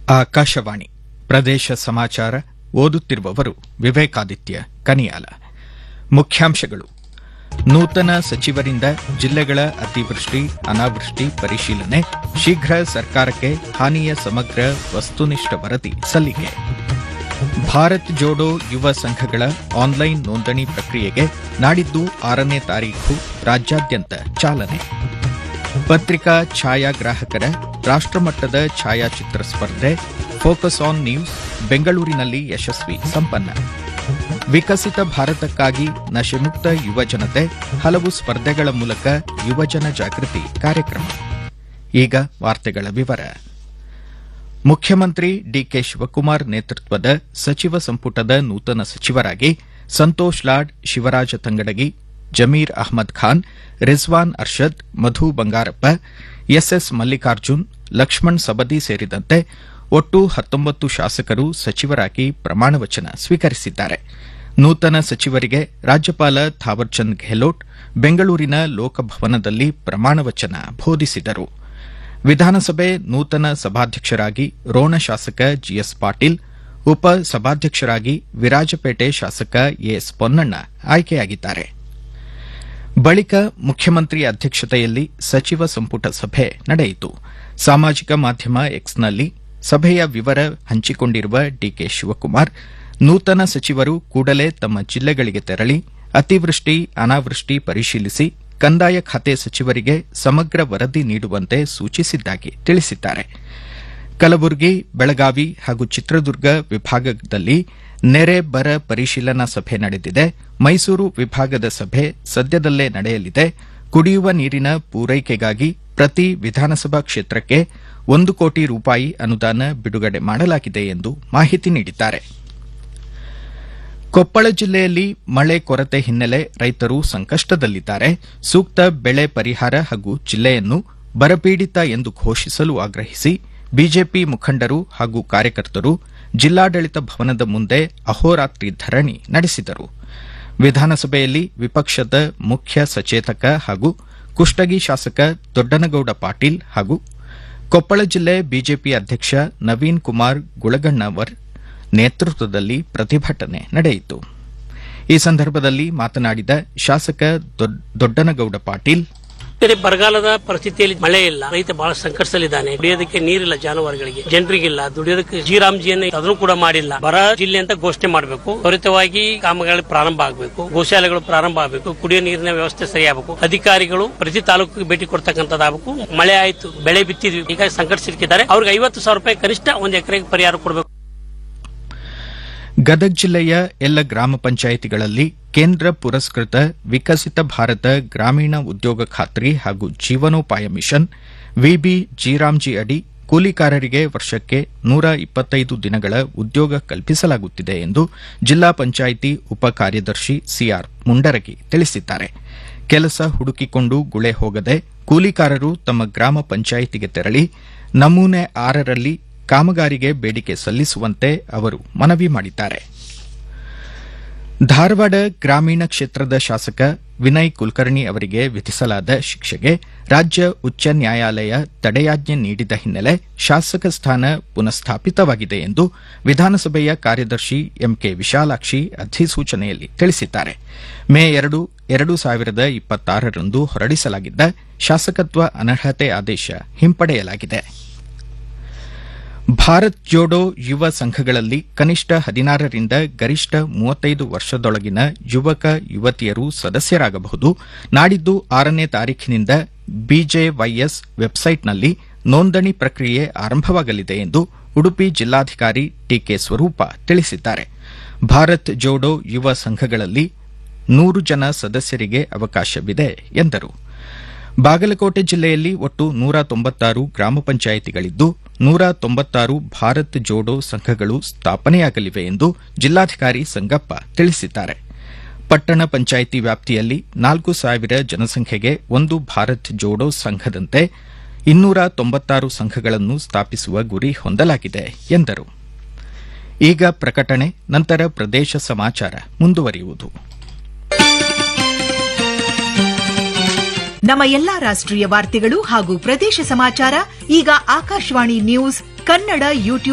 ಆಕಾಶವಾಣಿ ಪ್ರದೇಶ ಸಮಾಚಾರ ಓದುತ್ತಿರುವವರು ವಿವೇಕಾದಿತ್ಯ ಕನಿಯಾಲ ಮುಖ್ಯಾಂಶಗಳು ನೂತನ ಸಚಿವರಿಂದ ಜಿಲ್ಲೆಗಳ ಅತಿವೃಷ್ಟಿ ಅನಾವೃಷ್ಟಿ ಪರಿಶೀಲನೆ ಶೀಘ್ರ ಸರ್ಕಾರಕ್ಕೆ ಹಾನಿಯ ಸಮಗ್ರ ವಸ್ತುನಿಷ್ಠ ವರದಿ ಸಲ್ಲಿಕೆ ಭಾರತ್ ಜೋಡೋ ಯುವ ಸಂಘಗಳ ಆನ್ಲೈನ್ ನೋಂದಣಿ ಪ್ರಕ್ರಿಯೆಗೆ ನಾಡಿದ್ದು ಆರನೇ ತಾರೀಖು ರಾಜ್ಯಾದ್ಯಂತ ಚಾಲನೆ ಪತ್ರಿಕಾ ಛಾಯಾಗ್ರಾಹಕರ ರಾಷ್ಟ್ರಮಟ್ಟದ ಛಾಯಾಚಿತ್ರ ಸ್ಪರ್ಧೆ ಫೋಕಸ್ ಆನ್ ನ್ಯೂಸ್ ಬೆಂಗಳೂರಿನಲ್ಲಿ ಯಶಸ್ವಿ ಸಂಪನ್ನ ವಿಕಸಿತ ಭಾರತಕ್ಕಾಗಿ ನಶೆಮುಕ್ತ ಯುವ ಜನತೆ ಹಲವು ಸ್ಪರ್ಧೆಗಳ ಮೂಲಕ ಯುವಜನ ಜಾಗೃತಿ ಕಾರ್ಯಕ್ರಮ ಈಗ ವಾರ್ತೆಗಳ ವಿವರ ಮುಖ್ಯಮಂತ್ರಿ ಡಿಕೆ ಶಿವಕುಮಾರ್ ನೇತೃತ್ವದ ಸಚಿವ ಸಂಪುಟದ ನೂತನ ಸಚಿವರಾಗಿ ಸಂತೋಷ್ ಲಾಡ್ ಶಿವರಾಜ ತಂಗಡಗಿ ಜಮೀರ್ ಅಹ್ಮದ್ ಖಾನ್ ರಿಜ್ವಾನ್ ಅರ್ಷದ್ ಮಧು ಬಂಗಾರಪ್ಪ ಎಸ್ಎಸ್ ಮಲ್ಲಿಕಾರ್ಜುನ್ ಲಕ್ಷ್ಮಣ್ ಸಬದಿ ಸೇರಿದಂತೆ ಒಟ್ಟು ಹತ್ತೊಂಬತ್ತು ಶಾಸಕರು ಸಚಿವರಾಗಿ ಪ್ರಮಾಣವಚನ ಸ್ವೀಕರಿಸಿದ್ದಾರೆ ನೂತನ ಸಚಿವರಿಗೆ ರಾಜ್ಯಪಾಲ ಥಾವರ್ಚಂದ್ ಗೆಹ್ಲೋಟ್ ಬೆಂಗಳೂರಿನ ಲೋಕಭವನದಲ್ಲಿ ಪ್ರಮಾಣವಚನ ಬೋಧಿಸಿದರು ವಿಧಾನಸಭೆ ನೂತನ ಸಭಾಧ್ಯಕ್ಷರಾಗಿ ರೋಣ ಶಾಸಕ ಜಿಎಸ್ ಪಾಟೀಲ್ ಉಪ ಸಭಾಧ್ಯಕ್ಷರಾಗಿ ವಿರಾಜಪೇಟೆ ಶಾಸಕ ಎಎಸ್ ಪೊನ್ನಣ್ಣ ಆಯ್ಕೆಯಾಗಿದ್ದಾರೆ ಬಳಿಕ ಮುಖ್ಯಮಂತ್ರಿ ಅಧ್ಯಕ್ಷತೆಯಲ್ಲಿ ಸಚಿವ ಸಂಪುಟ ಸಭೆ ನಡೆಯಿತು ಸಾಮಾಜಿಕ ಮಾಧ್ಯಮ ಎಕ್ಸ್ನಲ್ಲಿ ಸಭೆಯ ವಿವರ ಹಂಚಿಕೊಂಡಿರುವ ಡಿಕೆ ಶಿವಕುಮಾರ್ ನೂತನ ಸಚಿವರು ಕೂಡಲೇ ತಮ್ಮ ಜಿಲ್ಲೆಗಳಿಗೆ ತೆರಳಿ ಅತಿವೃಷ್ಟಿ ಅನಾವೃಷ್ಟಿ ಪರಿಶೀಲಿಸಿ ಕಂದಾಯ ಖಾತೆ ಸಚಿವರಿಗೆ ಸಮಗ್ರ ವರದಿ ನೀಡುವಂತೆ ಸೂಚಿಸಿದ್ದಾಗಿ ತಿಳಿಸಿದ್ದಾರೆ ಕಲಬುರಗಿ ಬೆಳಗಾವಿ ಹಾಗೂ ಚಿತ್ರದುರ್ಗ ವಿಭಾಗದಲ್ಲಿ ನೆರೆ ಬರ ಪರಿಶೀಲನಾ ಸಭೆ ನಡೆದಿದೆ ಮೈಸೂರು ವಿಭಾಗದ ಸಭೆ ಸದ್ಯದಲ್ಲೇ ನಡೆಯಲಿದೆ ಕುಡಿಯುವ ನೀರಿನ ಪೂರೈಕೆಗಾಗಿ ಪ್ರತಿ ವಿಧಾನಸಭಾ ಕ್ಷೇತ್ರಕ್ಕೆ ಒಂದು ಕೋಟಿ ರೂಪಾಯಿ ಅನುದಾನ ಬಿಡುಗಡೆ ಮಾಡಲಾಗಿದೆ ಎಂದು ಮಾಹಿತಿ ನೀಡಿದ್ದಾರೆ ಕೊಪ್ಪಳ ಜಿಲ್ಲೆಯಲ್ಲಿ ಮಳೆ ಕೊರತೆ ಹಿನ್ನೆಲೆ ರೈತರು ಸಂಕಷ್ಟದಲ್ಲಿದ್ದಾರೆ ಸೂಕ್ತ ಬೆಳೆ ಪರಿಹಾರ ಹಾಗೂ ಜಿಲ್ಲೆಯನ್ನು ಬರಪೀಡಿತ ಎಂದು ಘೋಷಿಸಲು ಆಗ್ರಹಿಸಿ ಬಿಜೆಪಿ ಮುಖಂಡರು ಹಾಗೂ ಕಾರ್ಯಕರ್ತರು ಜಿಲ್ಲಾಡಳಿತ ಭವನದ ಮುಂದೆ ಅಹೋರಾತ್ರಿ ಧರಣಿ ನಡೆಸಿದರು ವಿಧಾನಸಭೆಯಲ್ಲಿ ವಿಪಕ್ಷದ ಮುಖ್ಯ ಸಚೇತಕ ಹಾಗೂ ಕುಷ್ಟಗಿ ಶಾಸಕ ದೊಡ್ಡನಗೌಡ ಪಾಟೀಲ್ ಹಾಗೂ ಕೊಪ್ಪಳ ಜಿಲ್ಲೆ ಬಿಜೆಪಿ ಅಧ್ಯಕ್ಷ ನವೀನ್ ಕುಮಾರ್ ಗುಳಗಣ್ಣವರ್ ನೇತೃತ್ವದಲ್ಲಿ ಪ್ರತಿಭಟನೆ ನಡೆಯಿತು ಈ ಸಂದರ್ಭದಲ್ಲಿ ಮಾತನಾಡಿದ ಶಾಸಕ ದೊಡ್ಡನಗೌಡ ಪಾಟೀಲ್ ಬೇರೆ ಬರಗಾಲದ ಪರಿಸ್ಥಿತಿಯಲ್ಲಿ ಮಳೆ ಇಲ್ಲ ರೈತ ಬಹಳ ಸಂಕಷ್ಟದಲ್ಲಿದ್ದಾನೆ ಕುಡಿಯೋದಕ್ಕೆ ನೀರಿಲ್ಲ ಜಾನುವಾರುಗಳಿಗೆ ಜನರಿಗಿಲ್ಲ ದುಡಿಯೋದಕ್ಕೆ ಜಿರಾಮ್ಜಿಯನ್ನು ಅದನ್ನು ಕೂಡ ಮಾಡಿಲ್ಲ ಬರ ಜಿಲ್ಲೆ ಅಂತ ಘೋಷಣೆ ಮಾಡಬೇಕು ತ್ವರಿತವಾಗಿ ಕಾಮಗಾರಿ ಪ್ರಾರಂಭ ಆಗಬೇಕು ಗೋಶಾಲೆಗಳು ಪ್ರಾರಂಭ ಆಗಬೇಕು ಕುಡಿಯೋ ನೀರಿನ ವ್ಯವಸ್ಥೆ ಸರಿಯಾಗಬೇಕು ಅಧಿಕಾರಿಗಳು ಪ್ರತಿ ತಾಲೂಕಿಗೆ ಭೇಟಿ ಕೊಡ್ತಕ್ಕಂಥದ್ದಾಗಬೇಕು ಮಳೆ ಆಯ್ತು ಬೆಳೆ ಬಿತ್ತಿದ್ವಿ ಈಗ ಸಂಕಟ ಸಿಲುಕಿದ್ದಾರೆ ಅವ್ರಿಗೆ ಐವತ್ತು ಸಾವಿರ ರೂಪಾಯಿ ಕನಿಷ್ಠ ಒಂದು ಎಕರೆಗೆ ಪರಿಹಾರ ಕೊಡಬೇಕು ಗದಗ ಜಿಲ್ಲೆಯ ಎಲ್ಲ ಗ್ರಾಮ ಪಂಚಾಯಿತಿಗಳಲ್ಲಿ ಕೇಂದ್ರ ಪುರಸ್ಕೃತ ವಿಕಸಿತ ಭಾರತ ಗ್ರಾಮೀಣ ಉದ್ಯೋಗ ಖಾತ್ರಿ ಹಾಗೂ ಜೀವನೋಪಾಯ ಮಿಷನ್ ವಿಬಿ ಜಿರಾಮ್ಜಿ ಅಡಿ ಕೂಲಿಕಾರರಿಗೆ ವರ್ಷಕ್ಕೆ ನೂರ ಇಪ್ಪತ್ತೈದು ದಿನಗಳ ಉದ್ಯೋಗ ಕಲ್ಪಿಸಲಾಗುತ್ತಿದೆ ಎಂದು ಜಿಲ್ಲಾ ಪಂಚಾಯಿತಿ ಉಪ ಕಾರ್ಯದರ್ಶಿ ಸಿಆರ್ ಮುಂಡರಗಿ ತಿಳಿಸಿದ್ದಾರೆ ಕೆಲಸ ಹುಡುಕಿಕೊಂಡು ಗುಳೆ ಹೋಗದೆ ಕೂಲಿಕಾರರು ತಮ್ಮ ಗ್ರಾಮ ಪಂಚಾಯಿತಿಗೆ ತೆರಳಿ ನಮೂನೆ ಆರರಲ್ಲಿ ಕಾಮಗಾರಿಗೆ ಬೇಡಿಕೆ ಸಲ್ಲಿಸುವಂತೆ ಅವರು ಮನವಿ ಮಾಡಿದ್ದಾರೆ ಧಾರವಾಡ ಗ್ರಾಮೀಣ ಕ್ಷೇತ್ರದ ಶಾಸಕ ವಿನಯ್ ಕುಲಕರ್ಣಿ ಅವರಿಗೆ ವಿಧಿಸಲಾದ ಶಿಕ್ಷೆಗೆ ರಾಜ್ಯ ಉಚ್ಚ ನ್ಯಾಯಾಲಯ ತಡೆಯಾಜ್ಞೆ ನೀಡಿದ ಹಿನ್ನೆಲೆ ಶಾಸಕ ಸ್ಥಾನ ಪುನಃಸ್ಥಾಪಿತವಾಗಿದೆ ಎಂದು ವಿಧಾನಸಭೆಯ ಕಾರ್ಯದರ್ಶಿ ಎಂಕೆ ವಿಶಾಲಾಕ್ಷಿ ಅಧಿಸೂಚನೆಯಲ್ಲಿ ತಿಳಿಸಿದ್ದಾರೆ ಮೇ ಎರಡು ಎರಡು ಸಾವಿರದ ಇಪ್ಪತ್ತಾರರಂದು ಹೊರಡಿಸಲಾಗಿದ್ದ ಶಾಸಕತ್ವ ಅನರ್ಹತೆ ಆದೇಶ ಹಿಂಪಡೆಯಲಾಗಿದೆ ಭಾರತ್ ಜೋಡೋ ಯುವ ಸಂಘಗಳಲ್ಲಿ ಕನಿಷ್ಠ ಹದಿನಾರರಿಂದ ಗರಿಷ್ಠ ಮೂವತ್ತೈದು ವರ್ಷದೊಳಗಿನ ಯುವಕ ಯುವತಿಯರು ಸದಸ್ಯರಾಗಬಹುದು ನಾಡಿದ್ದು ಆರನೇ ತಾರೀಖಿನಿಂದ ಬಿಜೆವೈಎಸ್ ವೆಬ್ಸೈಟ್ನಲ್ಲಿ ನೋಂದಣಿ ಪ್ರಕ್ರಿಯೆ ಆರಂಭವಾಗಲಿದೆ ಎಂದು ಉಡುಪಿ ಜಿಲ್ಲಾಧಿಕಾರಿ ಟಿಕೆ ಸ್ವರೂಪ ತಿಳಿಸಿದ್ದಾರೆ ಭಾರತ್ ಜೋಡೋ ಯುವ ಸಂಘಗಳಲ್ಲಿ ನೂರು ಜನ ಸದಸ್ಯರಿಗೆ ಅವಕಾಶವಿದೆ ಎಂದರು ಬಾಗಲಕೋಟೆ ಜಿಲ್ಲೆಯಲ್ಲಿ ಒಟ್ಟು ನೂರ ತೊಂಬತ್ತಾರು ಗ್ರಾಮ ಪಂಚಾಯಿತಿಗಳಿದ್ದು ನೂರ ತೊಂಬತ್ತಾರು ಭಾರತ್ ಜೋಡೋ ಸಂಘಗಳು ಸ್ಥಾಪನೆಯಾಗಲಿವೆ ಎಂದು ಜಿಲ್ಲಾಧಿಕಾರಿ ಸಂಗಪ್ಪ ತಿಳಿಸಿದ್ದಾರೆ ಪಟ್ಟಣ ಪಂಚಾಯಿತಿ ವ್ಯಾಪ್ತಿಯಲ್ಲಿ ನಾಲ್ಕು ಸಾವಿರ ಜನಸಂಖ್ಯೆಗೆ ಒಂದು ಭಾರತ್ ಜೋಡೋ ಸಂಘದಂತೆ ಇನ್ನೂರ ತೊಂಬತ್ತಾರು ಸಂಘಗಳನ್ನು ಸ್ಥಾಪಿಸುವ ಗುರಿ ಹೊಂದಲಾಗಿದೆ ಎಂದರು ಈಗ ಪ್ರಕಟಣೆ ನಂತರ ಪ್ರದೇಶ ಸಮಾಚಾರ ಮುಂದುವರಿಯುವುದು ನಮ್ಮ ಎಲ್ಲಾ ರಾಷ್ಟ್ರೀಯ ವಾರ್ತೆಗಳು ಹಾಗೂ ಪ್ರದೇಶ ಸಮಾಚಾರ ಈಗ ಆಕಾಶವಾಣಿ ನ್ಯೂಸ್ ಕನ್ನಡ ಯೂಟ್ಯೂಬ್